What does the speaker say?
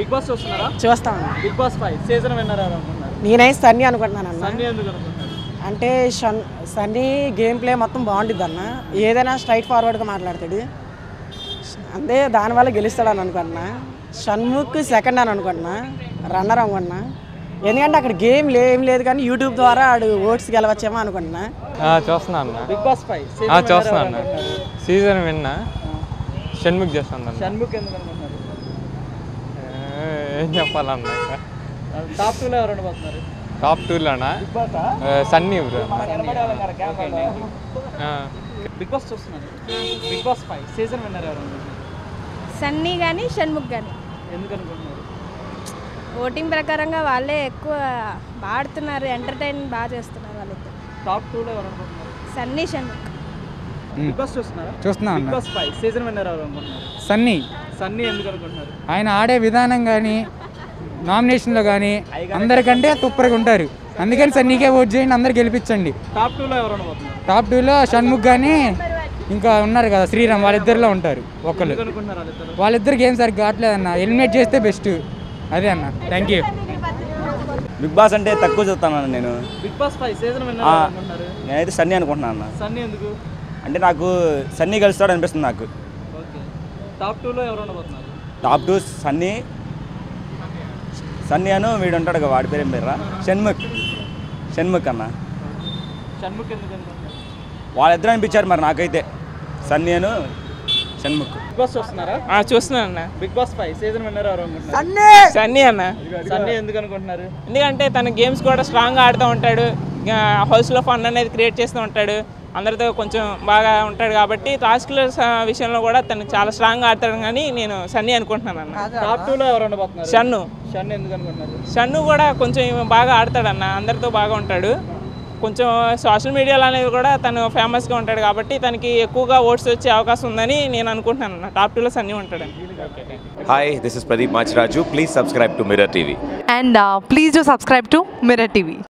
Big Boss చూస్తున్నారా చూస్తాను Bigg Boss five season winner ఎవరు అనుకున్నారు నేనైతే సన్నీ అనుకుంటున్నాను అన్న సన్నీ ఎందుకు అనుకుంటున్నారు అంటే షన్ సన్నీ గేమ్ ప్లే మొత్తం బాగుంటుంది అన్న ఏదైనా స్ట్రైట్ ఫార్వర్డ్గా మాట్లాడతాడు అంతే దానివల్ల గెలుస్తాడని అనుకుంటున్నా షణ్ముఖ్ సెకండ్ అని అనుకుంటున్నా రన్నర్ అనుకుంటున్నా ఎందుకంటే అక్కడ గేమ్ ఏం లేదు కానీ యూట్యూబ్ ద్వారా ఆడు ఓట్స్ గెలవచ్చేమో అనుకుంటున్నా చూస్తున్నా అన్న బిగ్ బాస్ ఫైవ్ ఆ, చూస్తున్నా అన్న సీజన్ విన్నా షణ్ముఖ్ చేస్తాను అన్న షణ్ముఖ్ ఎందుకు అనుకుంటున్నారు ఏ, ఏం చెప్పాలన్న ఇంకా టాప్ టూలో ఎవరు ఉండబోతున్నారు టాప్ టూలోనా Bigg Boss Sunny bro Bigg Boss చూస్తున్నారు Bigg Boss five season winner ఎవరు అనుకుంటున్నారు సన్నీ కానీ షణ్ముఖ్ కానీ ఎందుకు అనుకుంటున్నారు ఓటింగ్ ప్రకారంగా వాళ్ళే ఎక్కువ బాగా ఆడుతున్నారు ఎంటర్టైన్ బాగా చేస్తున్నారు వాళ్ళిద్దరు టాప్ టూలో ఎవరు అనుకుంటున్నారు సన్నీ షణ్ముఖ్ బిగ్ బాస్ చూస్తున్నారా చూస్తున్నా బిగ్ అన్న బాస్ ఫైవ్ సీజన్ విన్నర్ ఎవరు అనుకుంటున్నారు సన్నీ సన్నీ ఎందుకు అనుకుంటున్నారు ఆయన ఆడే విధానం కానీ నామినేషన్లో కానీ అందరికంటే సూపర్గా ఉంటారు అందుకని సన్నీకే ఓట్ చేయండి అందరు గెలిపించండి టాప్ టూలో ఎవరు ఉండబోతున్నారు టాప్ టూలో షణ్ముఖ్ కానీ ఇంకా ఉన్నారు కదా శ్రీరామ్ వాళ్ళిద్దరిలో ఉంటారు ఒకళ్ళు ఎందుకు అనుకుంటున్నారు వాళ్ళిద్దరు వాళ్ళిద్దరు గేమ్ సరిగ్గా కావట్లేదన్న ఎలిమినేట్ చేస్తే బెస్ట్ అదే అన్న థ్యాంక్ యూ బిగ్ బాస్ అంటే తక్కువ చూస్తాను నేను Bigg Boss five season winner ఆ. ఎవరు అనుకుంటున్నారు నేనైతే సన్నీ అనుకుంటున్నాను అన్న సన్నీ ఎందుకు అంటే నాకు సన్నీ కలుస్తాడు అనిపిస్తుంది నాకు ఓకే టాప్ టూలో ఎవరు ఉండబోతున్నారు టాప్ టూ సన్నీ సన్నీ అను వీడు ఉంటాడు కదా వాడి పేరు ఏం పేరురా షణ్ముఖ్ షణ్ముఖ్ అన్న షణ్ముఖ్ ఎందుకు అనుకుంటున్నారు వాళ్ళిద్దరు అనిపించారు మరి నాకైతే సన్నీ అను షణ్ముఖ్ బిగ్ బాస్ చూస్తున్నారా చూస్తున్నాను అన్న Bigg Boss five season winner ఎవరు అనుకుంటున్నారు సన్నీ అన్న సన్నీ ఎందుకు అనుకుంటున్నారు ఎందుకంటే తన గేమ్స్ కూడా స్ట్రాంగ్గా ఆడుతూ ఉంటాడు హౌస్లో ఫన్ అనేది క్రియేట్ చేస్తూ ఉంటాడు అందరితో కొంచెం బాగా ఉంటాడు కాబట్టి టాస్క్ల విషయంలో కూడా తను చాలా స్ట్రాంగ్గా ఆడతాడు కానీ నేను సన్నీ అనుకుంటున్నాను అన్న టాప్ టూలో ఎవరు ఉండబోతున్నారు షన్ను షన్ను ఎందుకు అనుకుంటున్నారు షన్ను కూడా కొంచెం బాగా ఆడతాడన్న అందరితో బాగా ఉంటాడు కొంచెం సోషల్ మీడియాలో అనేది కూడా తను ఫేమస్గా ఉంటాడు కాబట్టి తనకి ఎక్కువగా ఓట్స్ వచ్చే అవకాశం ఉందని నేను అనుకుంటున్నాను అన్న టాప్ టూలో సన్నీ ఉంటాడని Hi, this is Pradeep Machraju. Please subscribe to Mirror TV. and uh, please do subscribe to Mirror TV.